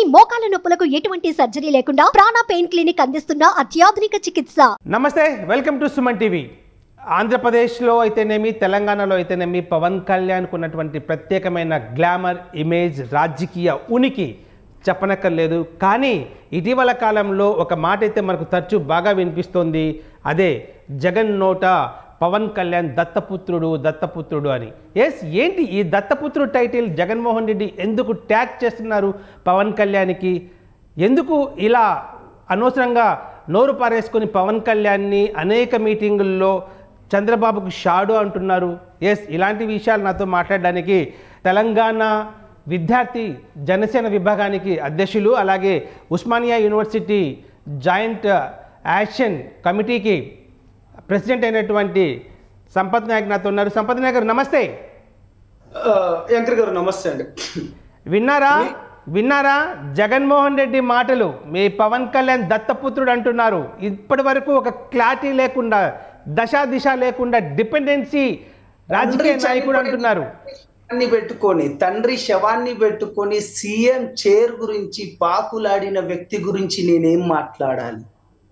మోకాల నొప్పులకు ఎటువంటి సర్జరీ లేకుండా ప్రాణ పెయిన్ క్లినిక్ అందిస్తున్న అత్యాధునిక చికిత్స నమస్తే వెల్కమ్ టు సుమన్ టీవీ ఆంధ్రప్రదేశ్లో అయితేనేమి తెలంగాణలో అయితేనేమి పవన్ కళ్యాణ్కు ఉన్నటువంటి ప్రత్యేకమైన గ్లామర్ ఇమేజ్ రాజకీయ ఉనికి చెప్పనక్కర్లేదు కానీ ఇటీవల కాలంలో ఒక మాట అయితే మనకు తరచు బాగా వినిపిస్తోంది అదే జగన్ నోట పవన్ కళ్యాణ్ దత్తపుత్రుడు దత్తపుత్రుడు అని ఎస్ ఏంటి ఈ దత్తపుత్రుడు టైటిల్ జగన్మోహన్ రెడ్డి ఎందుకు ట్యాగ్ చేస్తున్నారు పవన్ కళ్యాణ్కి ఎందుకు ఇలా అనవసరంగా నోరు పారేసుకొని పవన్ కళ్యాణ్ని అనేక మీటింగుల్లో చంద్రబాబుకు షాడు అంటున్నారు ఎస్ ఇలాంటి విషయాలు నాతో మాట్లాడడానికి తెలంగాణ విద్యార్థి జనసేన విభాగానికి అధ్యక్షులు అలాగే ఉస్మానియా యూనివర్సిటీ జాయింట్ యాక్షన్ కమిటీకి ప్రెసిడెంట్ అయినటువంటి సంపత్ నాయక్ నాతో ఉన్నారు సంపత్ నాయక్ గారు నమస్తే ఆ, యాంకర్ గారు నమస్తే అండి విన్నారా విన్నారా జగన్మోహన్ రెడ్డి మాటలు మీ పవన్ కళ్యాణ్ దత్తపుత్రుడు అంటున్నారు ఇప్పటి వరకు ఒక క్లారిటీ లేకుండా దశ దిశ లేకుండా డిపెండెన్సీ రాజకీయ నాయకుడు అంటున్నారు శవాన్ని పెట్టుకొని తండ్రి శవాన్ని పెట్టుకొని సీఎం చైర్ గురించి పాకులాడిన వ్యక్తి గురించి నేనేం మాట్లాడాలి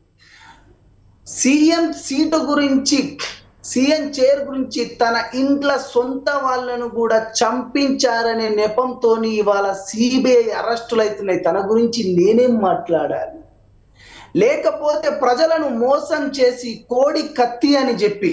సీఎం సీటు గురించి సీఎం చైర్ గురించి తన ఇంట్లో సొంత వాళ్ళను కూడా చంపించారనే నెపంతో ఇవాళ సిబిఐ అరెస్టులు అవుతున్నాయి తన గురించి నేనేం మాట్లాడాలి లేకపోతే ప్రజలను మోసం చేసి కోడి కత్తి అని చెప్పి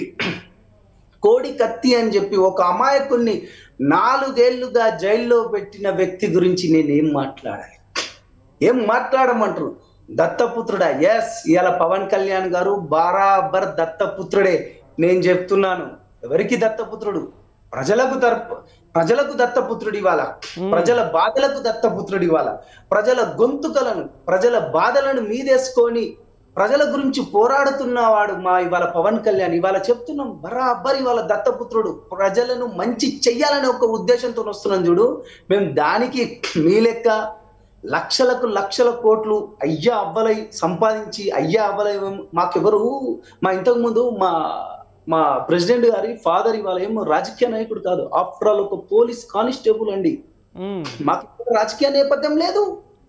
కోడి కత్తి అని చెప్పి ఒక అమాయకుల్ని నాలుగేళ్లుగా జైల్లో పెట్టిన వ్యక్తి గురించి నేనేం మాట్లాడాలి ఏం మాట్లాడమంటారు దత్తపుత్రుడా ఎస్ ఇవాళ పవన్ కళ్యాణ్ గారు బరాబర్ దత్తపుత్రుడే నేను చెప్తున్నాను ఎవరికి దత్తపుత్రుడు ప్రజలకు తరపు ప్రజలకు దత్తపుత్రుడు ఇవాళ ప్రజల బాధలకు దత్తపుత్రుడు ఇవాళ ప్రజల గొంతుకలను ప్రజల బాధలను మీదేసుకొని ప్రజల గురించి పోరాడుతున్నవాడు మా ఇవాళ పవన్ కళ్యాణ్ ఇవాళ చెప్తున్నాం బరాబర్ ఇవాళ దత్తపుత్రుడు ప్రజలను మంచి చెయ్యాలనే ఒక ఉద్దేశంతో వస్తున్నాం చూడు మేము దానికి మీ లెక్క లక్షలకు లక్షల కోట్లు అయ్యా అవ్వలై సంపాదించి అయ్యా అవ్వలై మాకెవరు మా ఇంతకు ముందు మా మా ప్రెసిడెంట్ గారి ఫాదర్ ఇవాళ ఏమో రాజకీయ నాయకుడు కాదు ఆఫ్టర్ ఆల్ ఒక పోలీస్ కానిస్టేబుల్ అండి మ్మ్. మాకు రాజకీయ నేపథ్యం లేదు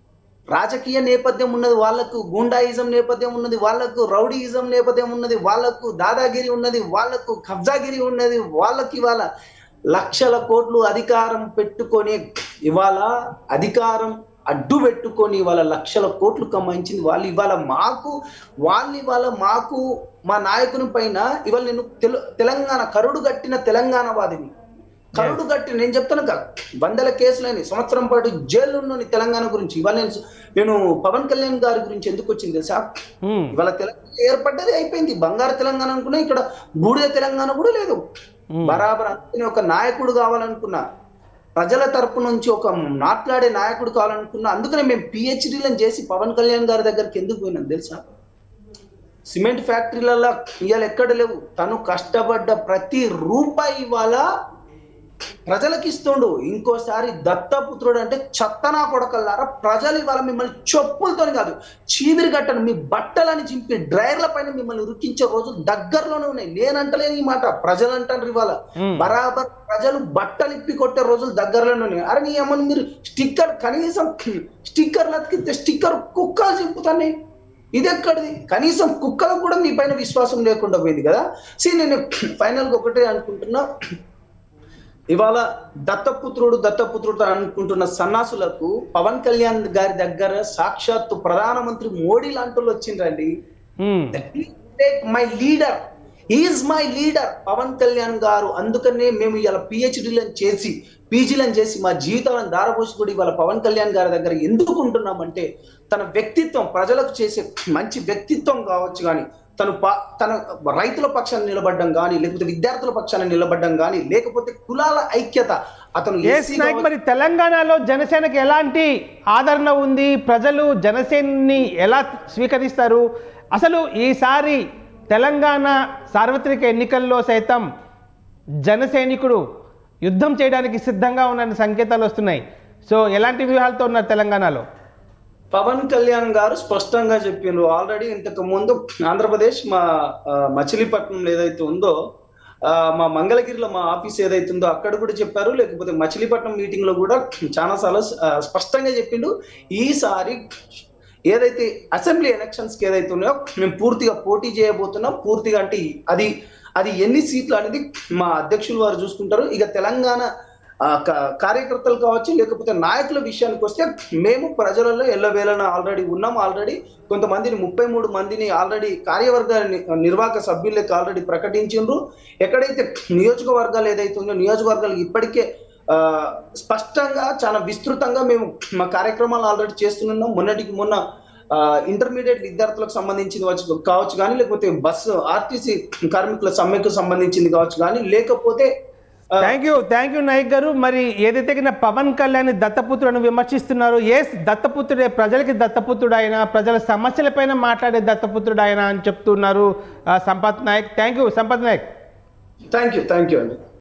రాజకీయ నేపథ్యం ఉన్నది వాళ్ళకు గూండాయిజం నేపథ్యం ఉన్నది వాళ్ళకు రౌడీయిజం నేపథ్యం ఉన్నది వాళ్ళకు దాదాగిరి ఉన్నది వాళ్ళకు కబ్జాగిరి ఉన్నది వాళ్ళకి ఇవాళ లక్షల కోట్లు అధికారం పెట్టుకొని ఇవాళ అధికారం అడ్డు పెట్టుకొని ఇవాళ లక్షల కోట్లు కమాయించింది వాళ్ళు ఇవాళ మాకు వాళ్ళు ఇవాళ మాకు మా నాయకుని పైన ఇవాళ నేను తెలు తెలంగాణ కరుడు కట్టిన తెలంగాణ వాదిని కరుడు కట్టి నేను చెప్తాను కదా వందల కేసులని సంవత్సరం పాటు జైలు ఉన్నాను తెలంగాణ గురించి ఇవాళ నేను నేను పవన్ కళ్యాణ్ గారి గురించి ఎందుకు వచ్చింది తెలుసా మ్మ్. ఇవాళ తెలంగాణ ఏర్పడ్డది అయిపోయింది బంగారు తెలంగాణ అనుకున్నా ఇక్కడ బూడిద తెలంగాణ కూడా లేదు బరాబర్ అందుకని ఒక నాయకుడు కావాలనుకున్నా ప్రజల తరపు నుంచి ఒక మాట్లాడే నాయకుడు కావాలనుకున్నా అందుకనే మేము పిహెచ్డీలను చేసి పవన్ కళ్యాణ్ గారి దగ్గరికి ఎందుకు పోయినాం తెలుసా సిమెంట్ ఫ్యాక్టరీలలో ఇవాళ ఎక్కడ లేవు తను కష్టపడ్డ ప్రతి రూపాయి ఇవాళ ప్రజలకు ఇస్తుండు ఇంకోసారి దత్తపుత్రుడు అంటే చెత్తనా కొడకల్లారా ప్రజలు ఇవాళ మిమ్మల్ని చెప్పులతోని కాదు చీవిరి గట్టను మీ బట్టలని చింపి డ్రైర్ల పైన మిమ్మల్ని ఉరికించే రోజు దగ్గరలోనే ఉన్నాయి నేనంటలేను ఈ మాట ప్రజలు అంటారు ఇవాళ మ్మ్. బరాబర్ ప్రజలు బట్టలు ఇప్పి కొట్టే రోజులు దగ్గరలోనే ఉన్నాయి అరే నీ ఏమన్నా మీరు స్టిక్కర్ కనీసం స్టిక్కర్లు అతికితే స్టిక్కర్ కుక్కలు చింపుతాయి ఇది ఎక్కడిది కనీసం కుక్కలకు కూడా మీ పైన విశ్వాసం లేకుండా పోయింది కదా సి నేను ఫైనల్ గా ఒకటే అనుకుంటున్నా ఇవాళ దత్తపుత్రుడు దత్తపుత్రుడు అనుకుంటున్న సన్నాసులకు పవన్ కళ్యాణ్ గారి దగ్గర సాక్షాత్తు ప్రధానమంత్రి మోడీ లాంటి వాళ్ళు వచ్చిండ్రండి మ్మ్. My leader is my leader Pawan Kalyan గారు అందుకనే మేము ఇలా పిహెచ్డీలను చేసి పీజీలను చేసి మా జీవితాలను దారపోసి కూడా ఇవాళ పవన్ కళ్యాణ్ గారి దగ్గర ఎందుకు ఉంటున్నామంటే తన వ్యక్తిత్వం ప్రజలకు చేసే మంచి వ్యక్తిత్వం కావచ్చు కానీ తను ప- తన రైతుల పక్షాన నిలబడడం కానీ లేకపోతే విద్యార్థుల పక్షాన నిలబడడం కానీ లేకపోతే కులాల ఐక్యత అతను ఎస్ SC నాయక్ కావచ్చు, మరి తెలంగాణలో జనసేనకి ఎలాంటి ఆదరణ ఉంది ప్రజలు జనసేనని ఎలా స్వీకరిస్తారు అసలు ఈసారి తెలంగాణ సార్వత్రిక ఎన్నికల్లో సైతం జనసైనికుడు యుద్ధం చేయడానికి సిద్ధంగా ఉన్న సంకేతాలు వస్తున్నాయి సో ఎలాంటి వ్యూహాలతో ఉన్నారు తెలంగాణలో పవన్ కళ్యాణ్ గారు స్పష్టంగా చెప్పిండ్రు ఆల్రెడీ ఇంతకు ముందు ఆంధ్రప్రదేశ్ మా ఆ, మచిలీపట్నం ఏదైతే ఉందో ఆ, మా మంగళగిరిలో మా ఆఫీస్ ఏదైతుందో అక్కడ కూడా చెప్పారు లేకపోతే మచిలీపట్నం మీటింగ్ లో కూడా చాలా సార్లు ఆ, స్పష్టంగా చెప్పిండు ఈసారి ఏదైతే అసెంబ్లీ ఎలక్షన్స్ కి ఏదైతే ఉన్నాయో మేము పూర్తిగా పోటీ చేయబోతున్నాం పూర్తిగా అంటే అది అది ఎన్ని సీట్లు అనేది మా అధ్యక్షులు వారు చూసుకుంటారు ఇక తెలంగాణ ఆ, క- కార్యకర్తలు కావచ్చు లేకపోతే నాయకుల విషయానికి వస్తే మేము ప్రజలలో ఎల్లవేళన ఆల్రెడీ ఉన్నాం ఆల్రెడీ కొంతమందిని ముప్పై మూడు మందిని ఆల్రెడీ కార్యవర్గ ని- నిర్వాహక సభ్యులకు ఆల్రెడీ ప్రకటించిండ్రు ఎక్కడైతే నియోజకవర్గాలు ఏదైతే ఉందో నియోజకవర్గాలు ఇప్పటికే ఆ, స్పష్టంగా చాలా విస్తృతంగా మేము మా కార్యక్రమాలు ఆల్రెడీ చేస్తున్నాం మొన్నటికి మొన్న ఇంటర్మీడియట్ విద్యార్థులకు సంబంధించింది వచ్చు కావచ్చు కానీ లేకపోతే బస్సు ఆర్టీసీ కార్మికుల సమ్మెకు సంబంధించింది కావచ్చు కానీ లేకపోతే ఆ, thank you thank you Naik గారు మరి ఏదైతే కింద పవన్ కళ్యాణ్ దత్తపుత్రులను విమర్శిస్తున్నారు ఏ దత్తపుత్రుడే ప్రజలకి దత్తపుత్రుడు ఆయన ప్రజల సమస్యలపైన మాట్లాడే దత్తపుత్రుడు ఆయన అని చెప్తున్నారు ఆ, Sampath Naik thank you Sampath Naik thank you thank you అండి